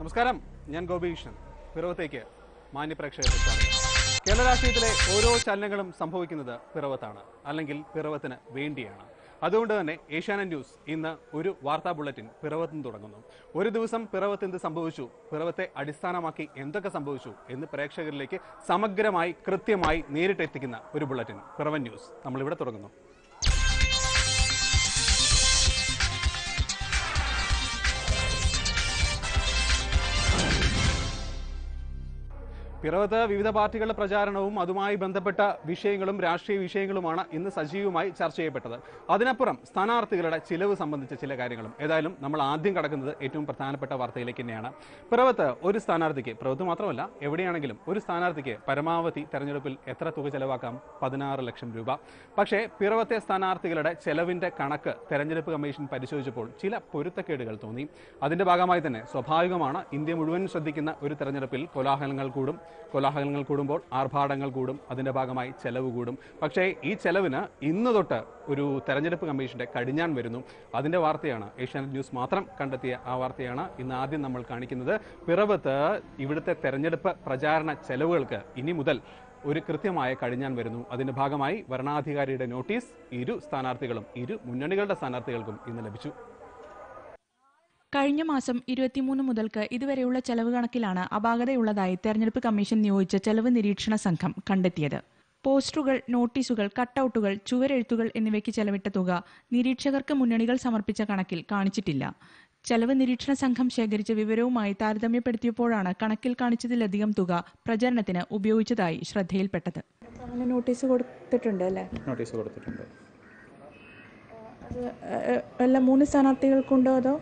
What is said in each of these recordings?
നമസ്കാരം ഞാൻ ഗോപികൃഷ്ണൻ പിറവത്തേക്ക് മാന്യപ്രേക്ഷകർക്ക് സ്വാഗതം കേരള രാഷ്ട്രീയത്തിലെ ഓരോ ചലനങ്ങളും സംഭവിക്കുന്നത് പിറവത്താണ് അല്ലെങ്കിൽ പിറവത്തിന് വേണ്ടിയാണ് അതുകൊണ്ട് തന്നെ ഏഷ്യാനെറ്റ് ന്യൂസ് ഇന്ന് ഒരു വാർത്താ ബുള്ളറ്റിൻ പിറവത്ത് നിന്ന് തുടങ്ങുന്നു ഒരു ദിവസം പിറവത്ത് എന്ത് സംഭവിച്ചു പിറവത്തെ അടിസ്ഥാനമാക്കി എന്തൊക്കെ സംഭവിച്ചു എന്ന് പ്രേക്ഷകരിലേക്ക് സമഗ്രമായി കൃത്യമായി നേരിട്ടെത്തിക്കുന്ന ഒരു ബുള്ളറ്റിൻ പിറവൻ ന്യൂസ് നമ്മളിവിടെ തുടങ്ങുന്നു പിറവത്ത് വിവിധ പാർട്ടികളുടെ പ്രചാരണവും അതുമായി ബന്ധപ്പെട്ട വിഷയങ്ങളും രാഷ്ട്രീയ വിഷയങ്ങളുമാണ് ഇന്ന് സജീവമായി ചർച്ച ചെയ്യപ്പെട്ടത് അതിനപ്പുറം സ്ഥാനാർത്ഥികളുടെ ചിലവ് സംബന്ധിച്ച ചില കാര്യങ്ങളും ഏതായാലും നമ്മൾ ആദ്യം കടക്കുന്നത് ഏറ്റവും പ്രധാനപ്പെട്ട വാർത്തയിലേക്ക് തന്നെയാണ് പിറവത്ത് ഒരു സ്ഥാനാർത്ഥിക്ക് പിറവത്ത് മാത്രമല്ല എവിടെയാണെങ്കിലും ഒരു സ്ഥാനാർത്ഥിക്ക് പരമാവധി തെരഞ്ഞെടുപ്പിൽ എത്ര തുക ചെലവാക്കാം പതിനാറ് ലക്ഷം രൂപ പക്ഷേ പിറവത്തെ സ്ഥാനാർത്ഥികളുടെ ചെലവിന്റെ കണക്ക് തെരഞ്ഞെടുപ്പ് കമ്മീഷൻ പരിശോധിച്ചപ്പോൾ ചില പൊരുത്തക്കേടുകൾ തോന്നി അതിന്റെ ഭാഗമായി തന്നെ സ്വാഭാവികമാണ് ഇന്ത്യ മുഴുവൻ ശ്രദ്ധിക്കുന്ന ഒരു തെരഞ്ഞെടുപ്പിൽ കോലാഹലങ്ങൾ കൂടും കോലാഹലങ്ങൾ കൂടുമ്പോൾ ആർഭാടങ്ങൾ കൂടും അതിന്റെ ഭാഗമായി ചെലവ് കൂടും പക്ഷേ ഈ ചെലവിന് ഇന്ന് തൊട്ട് ഒരു തെരഞ്ഞെടുപ്പ് കമ്മീഷന്റെ കടിഞ്ഞാൻ വരുന്നു അതിന്റെ വാർത്തയാണ് ഏഷ്യാനെറ്റ് ന്യൂസ് മാത്രം കണ്ടെത്തിയ ആ വാർത്തയാണ് ഇന്ന് ആദ്യം നമ്മൾ കാണിക്കുന്നത് പിറവത്ത് ഇവിടുത്തെ തെരഞ്ഞെടുപ്പ് പ്രചാരണ ചെലവുകൾക്ക് ഇനി മുതൽ ഒരു കൃത്യമായ കടിഞ്ഞാൻ വരുന്നു അതിന്റെ ഭാഗമായി വരണാധികാരിയുടെ നോട്ടീസ് ഇരു സ്ഥാനാർത്ഥികളും ഇരു മുന്നണികളുടെ സ്ഥാനാർത്ഥികൾക്കും ഇന്ന് ലഭിച്ചു കഴിഞ്ഞ മാസം ഇരുപത്തിമൂന്ന് മുതൽക്ക് ഇതുവരെയുള്ള ചെലവ് കണക്കിലാണ് അപാകതയുള്ളതായി തെരഞ്ഞെടുപ്പ് കമ്മീഷൻ നിയോഗിച്ച ചെലവ് നിരീക്ഷണ സംഘം കണ്ടെത്തിയത് പോസ്റ്ററുകൾ നോട്ടീസുകൾ കട്ടൌട്ടുകൾ ചുവരെഴുത്തുകൾ എന്നിവയ്ക്ക് ചെലവിട്ട തുക നിരീക്ഷകർക്ക് മുന്നണികൾ സമർപ്പിച്ച കണക്കിൽ കാണിച്ചിട്ടില്ല ചെലവ് നിരീക്ഷണ സംഘം ശേഖരിച്ച വിവരവുമായി താരതമ്യപ്പെടുത്തിയപ്പോഴാണ് കണക്കിൽ കാണിച്ചതിലധികം തുക പ്രചരണത്തിന് ഉപയോഗിച്ചതായി ശ്രദ്ധയിൽപ്പെട്ടത് അങ്ങനെ നോട്ടീസ് കൊടുത്തിട്ടുണ്ട് അല്ലേ നോട്ടീസ് കൊടുത്തിട്ടുണ്ട് അത് എ- എല്ലാ മൂന്ന് സ്ഥാനാർത്ഥികൾക്കുണ്ടോ അതോ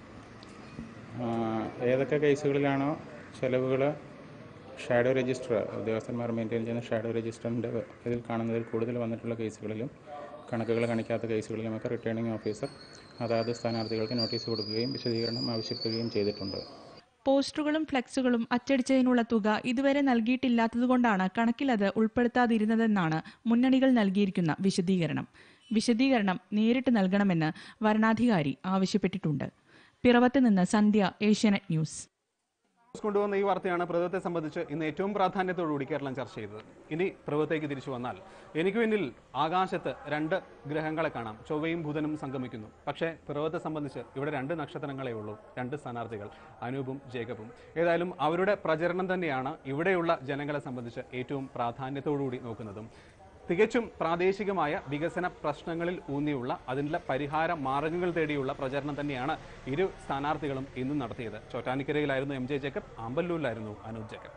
ആ, ഏതൊക്കെ കേസുകളിലാണോ ചെലവുകൾ ഷാഡോ രജിസ്റ്റർ ഉദ്യോഗസ്ഥന്മാർ മെയിൻറ്റെയിൻ ചെയ്യുന്ന ഷാഡോ രജിസ്റ്ററിൻ്റെ ഇതിൽ കാണുന്നതിൽ കൂടുതൽ വന്നിട്ടുള്ള കേസുകളിലും കണക്കുകൾ കാണിക്കാത്ത കേസുകളിലുമൊക്കെ റിട്ടേണിംഗ് ഓഫീസർ അതാത് സ്ഥാനാർത്ഥികൾക്ക് നോട്ടീസ് കൊടുക്കുകയും വിശദീകരണം ആവശ്യപ്പെടുകയും ചെയ്തിട്ടുണ്ട് പോസ്റ്ററുകളും ഫ്ലെക്സുകളും അച്ചടിച്ചതിനുള്ള തുക ഇതുവരെ നൽകിയിട്ടില്ലാത്തതുകൊണ്ടാണ് കണക്കിലത് ഉൾപ്പെടുത്താതിരുന്നതെന്നാണ് മുന്നണികൾ നൽകിയിരിക്കുന്ന വിശദീകരണം വിശദീകരണം നേരിട്ട് നൽകണമെന്ന് വരണാധികാരി ആവശ്യപ്പെട്ടിട്ടുണ്ട് പിറവത്ത് നിന്ന് സന്ധ്യ ഏഷ്യാനെറ്റ് ന്യൂസ് ന്യൂസ് കൊണ്ടുവന്ന ഈ വാർത്തയാണ് പ്രവത്തെ സംബന്ധിച്ച് ഇന്ന് ഏറ്റവും പ്രാധാന്യത്തോടുകൂടി കേരളം ചർച്ച ചെയ്തത് ഇനി പ്രവത്തേക്ക് തിരിച്ചു വന്നാൽ എനിക്ക് പിന്നിൽ ആകാശത്ത് രണ്ട് ഗ്രഹങ്ങളെ കാണാം ചൊവ്വയും ബുധനും സംഗമിക്കുന്നു പക്ഷേ പിറവത്തെ സംബന്ധിച്ച് ഇവിടെ രണ്ട് നക്ഷത്രങ്ങളേ ഉള്ളൂ രണ്ട് സ്ഥാനാർത്ഥികൾ അനൂപും ജേക്കബും ഏതായാലും അവരുടെ പ്രചരണം തന്നെയാണ് ഇവിടെയുള്ള ജനങ്ങളെ സംബന്ധിച്ച് ഏറ്റവും പ്രാധാന്യത്തോടുകൂടി നോക്കുന്നതും തികച്ചും പ്രാദേശികമായ വികസന പ്രശ്നങ്ങളിൽ ഊന്നിയുള്ള അതിൻ്റെ പരിഹാര മാർഗങ്ങൾ തേടിയുള്ള പ്രചരണം തന്നെയാണ് ഇരു സ്ഥാനാർത്ഥികളും ഇന്നും നടത്തിയത് ചോറ്റാനിക്കരയിലായിരുന്നു എം ജെ ജേക്കബ് ആമ്പല്ലൂരിലായിരുന്നു അനൂപ് ജേക്കബ്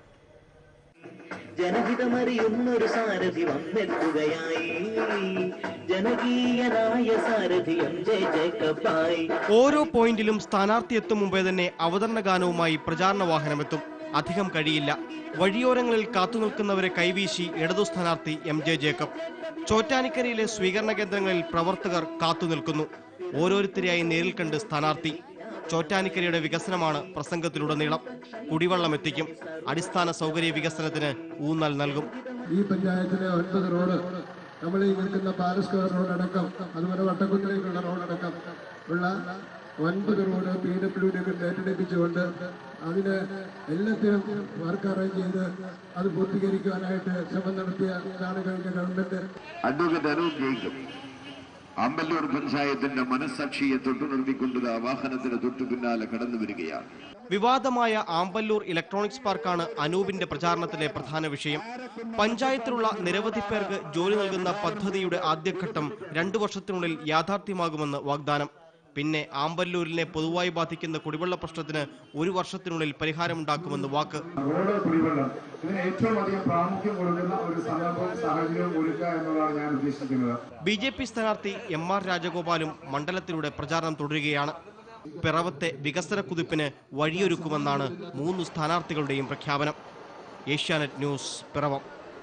ജനഹിതമറിയുന്നൊരു സാരഥി വന്നെത്തുകയായി ജനകീയനായ സാരഥി എം ജെ ജേക്കബായി ഓരോ പോയിന്റിലും സ്ഥാനാർത്ഥി എത്തും മുമ്പേ തന്നെ അവതരണ ഗാനവുമായി പ്രചാരണ വാഹനമെത്തും അധികം കഴിയില്ല വഴിയോരങ്ങളിൽ കാത്തുനിൽക്കുന്നവരെ കൈവീശി ഇടതു സ്ഥാനാർത്ഥി എം ജെ ജേക്കബ് ചോറ്റാനിക്കരയിലെ സ്വീകരണ കേന്ദ്രങ്ങളിൽ പ്രവർത്തകർ കാത്തുനിൽക്കുന്നു ഓരോരുത്തരെയായി നേരിൽ കണ്ട് സ്ഥാനാർത്ഥി ചോറ്റാനിക്കരയുടെ വികസനമാണ് പ്രസംഗത്തിലുടനീളം കുടിവെള്ളം എത്തിക്കും അടിസ്ഥാന സൗകര്യ വികസനത്തിന് ഊന്നൽ നൽകും ഈ പഞ്ചായത്തിലെ ഒൻപത് റോഡ് നമ്മൾ ഈ നിൽക്കുന്ന പാലസ് സ്ക്വയർ റോഡ് അടക്കം അതുപോലെ വട്ടക്കുന്നിലേക്കുള്ള റോഡ് അടക്കം ഉള്ള ഒൻപത് റോഡ് പി ഡബ്ല്യു ഡി ഏറ്റെടുപ്പിച്ചുകൊണ്ട് അതിന് എല്ലാത്തിനും വർക്ക് അറേഞ്ച് ചെയ്ത് അത് പൂർത്തീകരിക്കുവാനായിട്ട് ശ്രമം നടത്തിയ ഇതാണ് കഴിഞ്ഞ ഗവൺമെന്റ് അഡ്വക്കേറ്റ് അനൂപ് ജയിക്കും അമ്പല്ലൂർ പഞ്ചായത്തിന്റെ മനസ്സാക്ഷിയെ തൊട്ടു നിർത്തിക്കൊണ്ട് ആ വാഹനത്തിന് തൊട്ടു പിന്നാലെ കടന്നു വരികയാണ് വിവാദമായ ആമ്പല്ലൂർ ഇലക്ട്രോണിക്സ് പാർക്കാണ് അനൂപിന്റെ പ്രചാരണത്തിലെ പ്രധാന വിഷയം പഞ്ചായത്തിലുള്ള നിരവധി പേർക്ക് ജോലി നൽകുന്ന പദ്ധതിയുടെ ആദ്യഘട്ടം രണ്ടു വർഷത്തിനുള്ളിൽ യാഥാർത്ഥ്യമാകുമെന്ന് വാഗ്ദാനം പിന്നെ ആമ്പല്ലൂരിനെ പൊതുവായി ബാധിക്കുന്ന കുടിവെള്ള പ്രശ്നത്തിന് ഒരു വർഷത്തിനുള്ളിൽ പരിഹാരമുണ്ടാക്കുമെന്ന് വാക്ക് റോഡ് കുടിവെള്ളം ഇതിന് ഏറ്റവും അധികം പ്രാമുഖ്യം കൊടുക്കുന്ന ഒരു സന്ദർഭവും സാഹചര്യവും ഒരുക്കുക എന്നതാണ് ഞാൻ ഉദ്ദേശിക്കുന്നത് ബി ജെ പി സ്ഥാനാർത്ഥി എം ആർ രാജഗോപാലും മണ്ഡലത്തിലൂടെ പ്രചാരണം തുടരുകയാണ് പിറവത്തെ വികസന കുതിപ്പിന് വഴിയൊരുക്കുമെന്നാണ് മൂന്ന് സ്ഥാനാർത്ഥികളുടെയും പ്രഖ്യാപനം ഏഷ്യാനെറ്റ് ന്യൂസ് പിറവം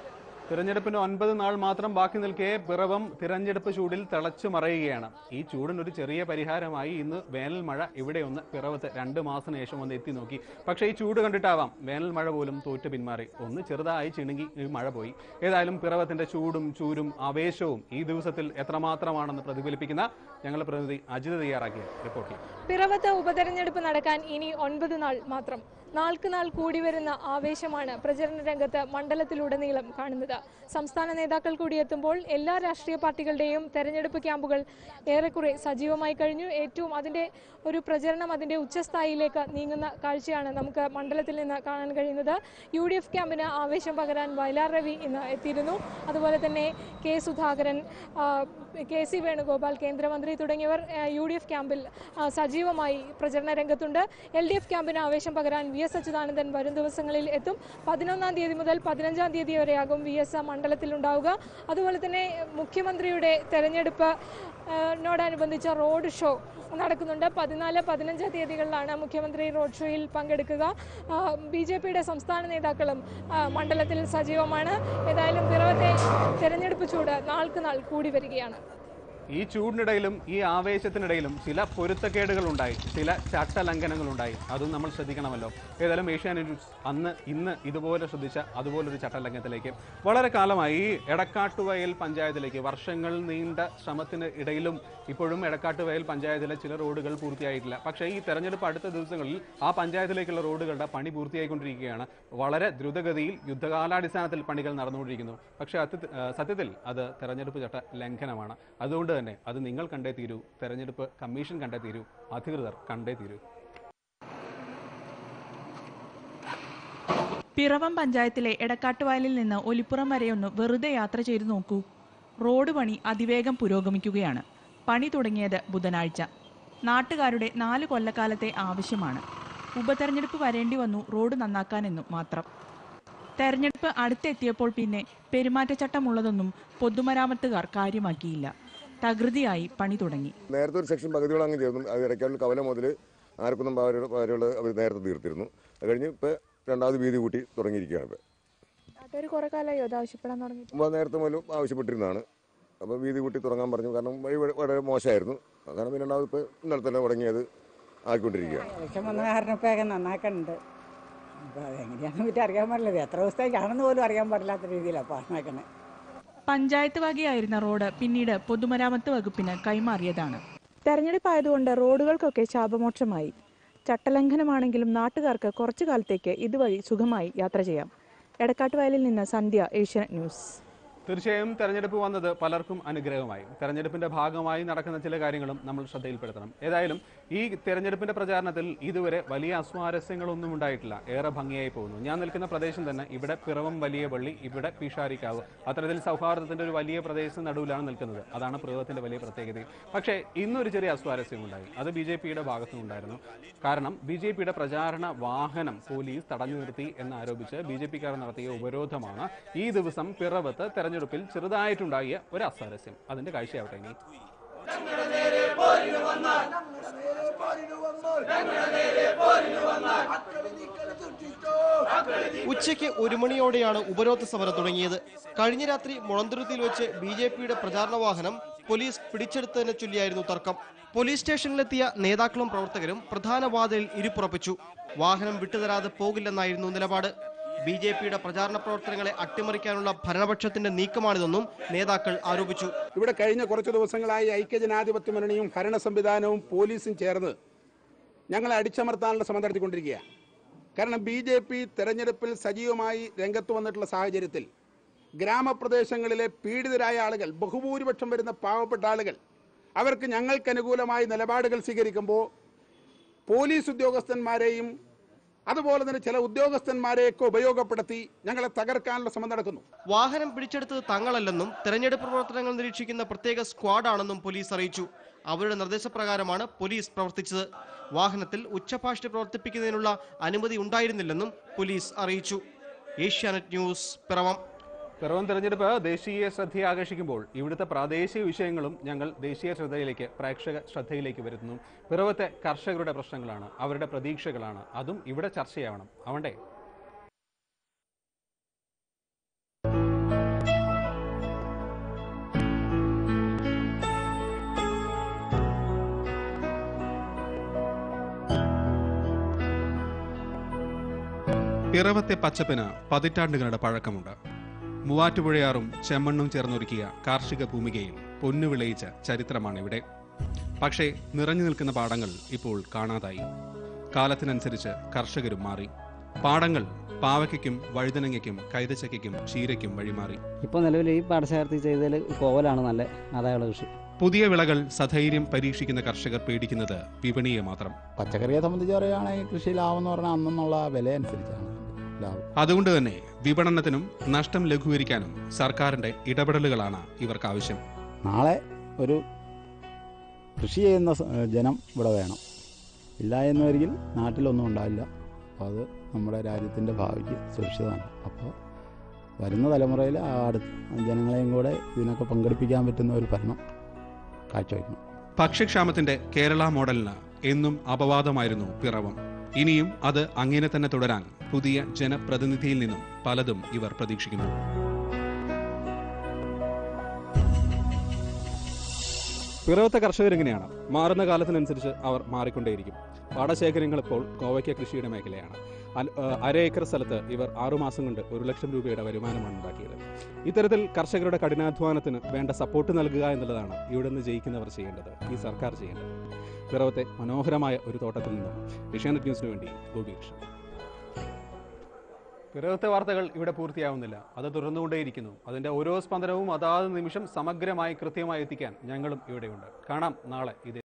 തിരഞ്ഞെടുപ്പിന് ഒൻപത് നാൾ മാത്രം ബാക്കി നിൽക്കെ പിറവം തിരഞ്ഞെടുപ്പ് ചൂടിൽ തിളച്ചു മറയുകയാണ് ഈ ചൂടിനൊരു ചെറിയ പരിഹാരമായി ഇന്ന് വേനൽ മഴ ഇവിടെ ഒന്ന് പിറവത്ത് രണ്ട് മാസത്തിന് ശേഷം ഒന്ന് എത്തി നോക്കി പക്ഷേ ഈ ചൂട് കണ്ടിട്ടാവാം വേനൽ മഴ പോലും തോറ്റു പിന്മാറി ഒന്ന് ചെറുതായി ചിണുങ്ങി ഈ മഴ പോയി ഏതായാലും പിറവത്തിന്റെ ചൂടും ചൂരും ആവേശവും ഈ ദിവസത്തിൽ എത്രമാത്രമാണെന്ന് പ്രതിഫലിപ്പിക്കുന്ന ഞങ്ങളുടെ പ്രതിനിധി അജിത് തയ്യാറാക്കിയ റിപ്പോർട്ടിൽ പിറവത്ത് ഉപതെരഞ്ഞെടുപ്പ് നടക്കാൻ ഇനി ഒൻപത് നാൾ മാത്രം നാൾക്ക് നാൾ കൂടി വരുന്ന ആവേശമാണ് പ്രചരണ രംഗത്ത് മണ്ഡലത്തിലുടനീളം കാണുന്നത് സംസ്ഥാന നേതാക്കൾ കൂടിയെത്തുമ്പോൾ എല്ലാ രാഷ്ട്രീയ പാർട്ടികളുടെയും തെരഞ്ഞെടുപ്പ് ക്യാമ്പുകൾ ഏറെക്കുറെ സജീവമായി കഴിഞ്ഞു ഏറ്റവും അതിൻ്റെ ഒരു പ്രചരണം അതിൻ്റെ ഉച്ചസ്ഥായിയിലേക്ക് നീങ്ങുന്ന കാഴ്ചയാണ് നമുക്ക് മണ്ഡലത്തിൽ നിന്ന് കാണാൻ കഴിയുന്നത് യു ഡി എഫ് ക്യാമ്പിന് ആവേശം പകരാൻ വയലാർ രവി ഇന്ന് എത്തിയിരുന്നു അതുപോലെ തന്നെ കെ സുധാകരൻ ആ, കെ സി വേണുഗോപാൽ കേന്ദ്രമന്ത്രി തുടങ്ങിയവർ ആ, യു ഡി എഫ് ക്യാമ്പിൽ ആ, സജീവമായി പ്രചരണ രംഗത്തുണ്ട് എൽ ഡി എഫ് ക്യാമ്പിന് ആവേശം പകരാൻ വി എസ് അച്യുതാനന്ദൻ വരും ദിവസങ്ങളിൽ എത്തും പതിനൊന്നാം തീയതി മുതൽ പതിനഞ്ചാം തീയതി വരെയാകും വി എസ് മണ്ഡലത്തിലുണ്ടാവുക അതുപോലെ തന്നെ മുഖ്യമന്ത്രിയുടെ തെരഞ്ഞെടുപ്പ് ആ, നോടനുബന്ധിച്ച റോഡ് ഷോ നടക്കുന്നുണ്ട് പതിനാല് പതിനഞ്ച് തീയതികളിലാണ് മുഖ്യമന്ത്രി റോഡ് ഷോയിൽ പങ്കെടുക്കുക ബി ജെ പിയുടെ സംസ്ഥാന നേതാക്കളും ആ, മണ്ഡലത്തിൽ സജീവമാണ് ഏതായാലും പിറവത്തെ തെരഞ്ഞെടുപ്പ് ചൂട് നാൾക്ക് നാൾ കൂടി വരികയാണ് ഈ ചൂടിനിടയിലും ഈ ആവേശത്തിനിടയിലും ചില പൊരുത്തക്കേടുകൾ ഉണ്ടായി ചില ചട്ടലംഘനങ്ങൾ ഉണ്ടായി അതും നമ്മൾ ശ്രദ്ധിക്കണമല്ലോ ഏതായാലും ഏഷ്യാനെറ്റ് ന്യൂസ് അന്ന് ഇന്ന് ഇതുപോലെ ശ്രദ്ധിച്ച അതുപോലൊരു ചട്ടലംഘനത്തിലേക്ക് വളരെ കാലമായി ഈ എടക്കാട്ടുവയൽ പഞ്ചായത്തിലേക്ക് വർഷങ്ങൾ നീണ്ട ശ്രമത്തിന് ഇടയിലും ഇപ്പോഴും എടക്കാട്ടുവയൽ പഞ്ചായത്തിലെ ചില റോഡുകൾ പൂർത്തിയായിട്ടില്ല പക്ഷേ ഈ തെരഞ്ഞെടുപ്പ് അടുത്ത ദിവസങ്ങളിൽ ആ പഞ്ചായത്തിലേക്കുള്ള റോഡുകളുടെ പണി പൂർത്തിയായിക്കൊണ്ടിരിക്കുകയാണ് വളരെ ദ്രുതഗതിയിൽ യുദ്ധകാലാടിസ്ഥാനത്തിൽ പണികൾ നടന്നുകൊണ്ടിരിക്കുന്നു പക്ഷേ അത്യത്തി- ആ, സത്യത്തിൽ അത് തെരഞ്ഞെടുപ്പ് ചട്ട ലംഘനമാണ് അതുകൊണ്ട് തന്നെ അത് നിങ്ങൾ കണ്ടേ തീരൂ തെരഞ്ഞെടുപ്പ് കമ്മീഷൻ കണ്ടേ തീരൂ അധികൃതർ കണ്ടേ തീരൂ പിറവം പഞ്ചായത്തിലെ എടക്കാട്ടുവയലിൽ നിന്ന് ഒലിപ്പുറം വരെയൊന്ന് വെറുതെ യാത്ര ചെയ്തു നോക്കൂ റോഡ് പണി അതിവേഗം പുരോഗമിക്കുകയാണ് പണി തുടങ്ങിയത് ബുധനാഴ്ച നാട്ടുകാരുടെ നാല് കൊല്ലക്കാലത്തെ ആവശ്യമാണ് ഉപതെരഞ്ഞെടുപ്പ് വരേണ്ടി വന്നു റോഡ് നന്നാക്കാനെന്നു മാത്രം തെരഞ്ഞെടുപ്പ് അടുത്തെത്തിയപ്പോൾ പിന്നെ പെരുമാറ്റച്ചട്ടമുള്ളതൊന്നും പൊതുമരാമത്തുകാർ കാര്യമാക്കിയില്ല തകൃതിയായി പണി തുടങ്ങി നേരത്തെ ഒരു സെക്ഷൻ പകുതിയോളം അങ്ങ് ചേർന്നു അത് ഇടയ്ക്കാവിൽ കവല മുതൽ ആർക്കുന്നം പാവരുടെ വരെയുള്ള അവർ നേരത്തെ തീർത്തിരുന്നു അത് കഴിഞ്ഞ് ഇപ്പോൾ രണ്ടാമത് വീതി കൂട്ടി തുടങ്ങിയിരിക്കുകയാണ് ഇപ്പോൾ നാട്ടുകാർ കുറെ കാലമായി അത് ആവശ്യപ്പെടാൻ തുടങ്ങി മുമ്പ് നേരത്തെ മുതലും ആവശ്യപ്പെട്ടിരുന്നതാണ് അപ്പോൾ വീതി കൂട്ടി തുടങ്ങാൻ പറഞ്ഞു കാരണം വഴി വ- വളരെ മോശമായിരുന്നു കാരണം പിന്നെ രണ്ടാമത് ഇപ്പോൾ ഇന്നലെ തന്നെ തുടങ്ങിയത് ആക്കിക്കൊണ്ടിരിക്കുകയാണ് ഇലക്ഷൻ വന്ന കാരണം ഇപ്പൊക്കെ നന്നാക്കുന്നുണ്ട് അപ്പോൾ അതെങ്ങനെയാണെന്ന് പറ്റി അറിയാൻ പാടില്ല ഇത് എത്ര ദിവസത്തേക്കാണെന്ന് പോലും അറിയാൻ പാടില്ലാത്ത രീതിയിലാണ് അപ്പോൾ നന്നാക്കണേ പഞ്ചായത്ത് വകയായിരുന്ന റോഡ് പിന്നീട് പൊതുമരാമത്ത് വകുപ്പിന് കൈമാറിയതാണ് തെരഞ്ഞെടുപ്പ് ആയതുകൊണ്ട് റോഡുകൾക്കൊക്കെ ശാപമോക്ഷമായി ചട്ടലംഘനമാണെങ്കിലും നാട്ടുകാർക്ക് കുറച്ചു കാലത്തേക്ക് ഇതുവഴി സുഖമായി യാത്ര ചെയ്യാം എടക്കാട്ടുവയലിൽ നിന്ന് സന്ധ്യ ഏഷ്യാനെറ്റ് ന്യൂസ് തീർച്ചയായും തെരഞ്ഞെടുപ്പ് വന്നത് പലർക്കും അനുഗ്രഹമായി തെരഞ്ഞെടുപ്പിന്റെ ഭാഗമായി നടക്കുന്ന ചില കാര്യങ്ങളും നമ്മൾ ശ്രദ്ധയിൽപ്പെടുത്തണം ഏതായാലും ഈ തെരഞ്ഞെടുപ്പിന്റെ പ്രചാരണത്തിൽ ഇതുവരെ വലിയ അസ്വാരസ്യങ്ങളൊന്നും ഉണ്ടായിട്ടില്ല ഏറെ ഭംഗിയായി പോകുന്നു ഞാൻ നിൽക്കുന്ന പ്രദേശം തന്നെ ഇവിടെ പിറവം വലിയ പള്ളി ഇവിടെ പീഷാരിക്കാവ് അത്തരത്തിൽ സൗഹാർദ്ദത്തിന്റെ ഒരു വലിയ പ്രദേശം നടുവിലാണ് നിൽക്കുന്നത് അതാണ് പിറവത്തിന്റെ വലിയ പ്രത്യേകത പക്ഷേ ഇന്നൊരു ചെറിയ അസ്വാരസ്യം ഉണ്ടായി അത് ബി ജെ പിയുടെ ഭാഗത്തുനിന്നുണ്ടായിരുന്നു കാരണം ബി ജെ പിയുടെ പ്രചാരണ വാഹനം പോലീസ് തടഞ്ഞു നിർത്തി എന്നാരോപിച്ച് ബി ജെ പിക്കാർ നടത്തിയ ഉപരോധമാണ് ഈ ദിവസം പിറവത്ത് തെരഞ്ഞെടുപ്പിൽ ചെറുതായിട്ടുണ്ടായ ഒരു അസ്വാരസ്യം അതിന്റെ കാഴ്ചയാവട്ടെ ഇനി ഉച്ചയ്ക്ക് ഒരു മണിയോടെയാണ് ഉപരോധ സമരം തുടങ്ങിയത് കഴിഞ്ഞ രാത്രി മുളന്തുരുത്തിയിൽ വെച്ച് ബി ജെ പിയുടെ പ്രചാരണ വാഹനം പോലീസ് പിടിച്ചെടുത്തതിനെ ചൊല്ലിയായിരുന്നു തർക്കം പോലീസ് സ്റ്റേഷനിലെത്തിയ നേതാക്കളും പ്രവർത്തകരും പ്രധാന വാതിലിൽ ഇരുപ്പുറപ്പിച്ചു വാഹനം വിട്ടുതരാതെ പോകില്ലെന്നായിരുന്നു നിലപാട് ബി ജെ പിയുടെ പ്രചാരണ പ്രവർത്തനങ്ങളെ അട്ടിമറിക്കാനുള്ള ഭരണപക്ഷത്തിന്റെ നീക്കമാണിതെന്നും നേതാക്കൾ ആരോപിച്ചു ഇവിടെ കഴിഞ്ഞ കുറച്ച് ദിവസങ്ങളായി ഐക്യജനാധിപത്യ മുന്നണിയും ഭരണ സംവിധാനവും പോലീസും ചേർന്ന് ഞങ്ങളെ അടിച്ചമർത്താനുള്ള ശ്രമം നടത്തിക്കൊണ്ടിരിക്കുകയാണ് കാരണം ബി ജെ പി തെരഞ്ഞെടുപ്പിൽ സജീവമായി രംഗത്ത് വന്നിട്ടുള്ള സാഹചര്യത്തിൽ ഗ്രാമപ്രദേശങ്ങളിലെ പീഡിതരായ ആളുകൾ ബഹുഭൂരിപക്ഷം വരുന്ന പാവപ്പെട്ട ആളുകൾ അവർക്ക് ഞങ്ങൾക്ക് അനുകൂലമായി നിലപാടുകൾ സ്വീകരിക്കുമ്പോൾ പോലീസ് ഉദ്യോഗസ്ഥന്മാരെയും അതുപോലെ തന്നെ ചില ഉദ്യോഗസ്ഥന്മാരെയൊക്കെ ഉപയോഗപ്പെടുത്തി ഞങ്ങളെ തകർക്കാനുള്ള ശ്രമം നടക്കുന്നു വാഹനം പിടിച്ചെടുത്തത് തങ്ങളല്ലെന്നും തെരഞ്ഞെടുപ്പ് പ്രവർത്തനങ്ങൾ നിരീക്ഷിക്കുന്ന പ്രത്യേക സ്ക്വാഡാണെന്നും പോലീസ് അറിയിച്ചു അവരുടെ നിർദ്ദേശപ്രകാരമാണ് പോലീസ് പ്രവർത്തിച്ചത് വാഹനത്തിൽ ഉച്ചഭാഷ പ്രവർത്തിപ്പിക്കുന്നതിനുള്ള അനുമതി ഉണ്ടായിരുന്നില്ലെന്നും പോലീസ് അറിയിച്ചു ഏഷ്യാനെറ്റ് ന്യൂസ് പിറവം പിറവം തെരഞ്ഞെടുപ്പ് ദേശീയ ശ്രദ്ധയെ ആകർഷിക്കുമ്പോൾ ഇവിടുത്തെ പ്രാദേശിക വിഷയങ്ങളും ഞങ്ങൾ ദേശീയ ശ്രദ്ധയിലേക്ക് പ്രേക്ഷക ശ്രദ്ധയിലേക്ക് വരുത്തുന്നു പിറവത്തെ കർഷകരുടെ പ്രശ്നങ്ങളാണ് അവരുടെ പ്രതീക്ഷകളാണ് അതും ഇവിടെ ചർച്ചയാവണം അവണ്ടേ പിറവത്തെ പച്ചപ്പിന് പതിറ്റാണ്ടുകളുടെ പഴക്കമുണ്ട് മൂവാറ്റുപുഴയാറും ചെമ്മണ്ണും ചേർന്നൊരുക്കിയ കാർഷിക ഭൂമികയിൽ പൊന്നു വിളയിച്ച ചരിത്രമാണ് ഇവിടെ പക്ഷേ നിറഞ്ഞു നിൽക്കുന്ന പാടങ്ങൾ ഇപ്പോൾ കാണാതായി കാലത്തിനനുസരിച്ച് കർഷകരും മാറി പാടങ്ങൾ പാവയ്ക്കും വഴുതനങ്ങയ്ക്കും കൈതച്ചയ്ക്കും ചീരയ്ക്കും വഴിമാറി ഇപ്പോൾ നിലവിൽ ഈ പാടശേഖരത്തിൽ ചെയ്തതിൽ കോവലാണ് നല്ല ആദായമുള്ള കൃഷി പുതിയ വിളകൾ സധൈര്യം പരീക്ഷിക്കുന്ന കർഷകർ പേടിക്കുന്നത് വിപണിയെ മാത്രം പച്ചക്കറിയെ സംബന്ധിച്ച് പറയുകയാണെങ്കിൽ കൃഷി ലാഭം എന്ന് പറഞ്ഞാൽ അന്നുള്ള വില അനുസരിച്ചാണ് ലാഭം അതുകൊണ്ട് തന്നെ വിപണനത്തിനും നഷ്ടം ലഘൂകരിക്കാനും സർക്കാരിന്റെ ഇടപെടലുകളാണ് ഇവർക്ക് ആവശ്യം നാളെ ഒരു കൃഷി ചെയ്യുന്ന സ- ജനം ഇവിടെ വേണം ഇല്ല എന്ന് വരികിൽ നാട്ടിലൊന്നും ഉണ്ടാവില്ല അപ്പോൾ അത് നമ്മുടെ രാജ്യത്തിൻ്റെ ഭാവിക്ക് സുരക്ഷിതമാണ് അപ്പോൾ വരുന്ന തലമുറയിൽ ആ അടുത്ത ജനങ്ങളെയും കൂടെ ഇതിനൊക്കെ പങ്കെടുപ്പിക്കാൻ പറ്റുന്ന ഒരു ഭരണം കാഴ്ചവെക്കണം ഭക്ഷ്യക്ഷാമത്തിന്റെ കേരള മോഡലിന് എന്നും അപവാദമായിരുന്നു പിറവം ഇനിയും അത് അങ്ങനെ തന്നെ തുടരാൻ പുതിയ ജനപ്രതിനിധിയിൽ നിന്നും പലതും ഇവർ പ്രതീക്ഷിക്കുന്നു പിറവത്തെ കർഷകർ എങ്ങനെയാണ് മാറുന്ന കാലത്തിനനുസരിച്ച് അവർ മാറിക്കൊണ്ടേയിരിക്കും പാടശേഖരങ്ങൾ ഇപ്പോൾ കോവയ്ക്ക കൃഷിയുടെ മേഖലയാണ് അൽ- ആ, അര ഏക്കർ സ്ഥലത്ത് ഇവർ ആറുമാസം കൊണ്ട് ഒരു ലക്ഷം രൂപയുടെ വരുമാനമാണ് ഉണ്ടാക്കിയത് ഇത്തരത്തിൽ കർഷകരുടെ കഠിനാധ്വാനത്തിന് വേണ്ട സപ്പോർട്ട് നൽകുക എന്നുള്ളതാണ് ഇവിടെ നിന്ന് ജയിക്കുന്നവർ ചെയ്യേണ്ടത് ഈ സർക്കാർ ചെയ്യേണ്ടത് പിറവത്തെ മനോഹരമായ ഒരു തോട്ടത്തിൽ നിന്നും ഏഷ്യാനെറ്റ് ന്യൂസിന് വേണ്ടി ഗോപികൃഷ്ണൻ പിറവത്തെ വാർത്തകൾ ഇവിടെ പൂർത്തിയാവുന്നില്ല അത് തുടർന്നുകൊണ്ടേയിരിക്കുന്നു അതിന്റെ ഓരോ സ്പന്ദനവും അതാത് നിമിഷം സമഗ്രമായി കൃത്യമായി എത്തിക്കാൻ ഞങ്ങളും ഇവിടെയുണ്ട് കാണാം നാളെ ഇത്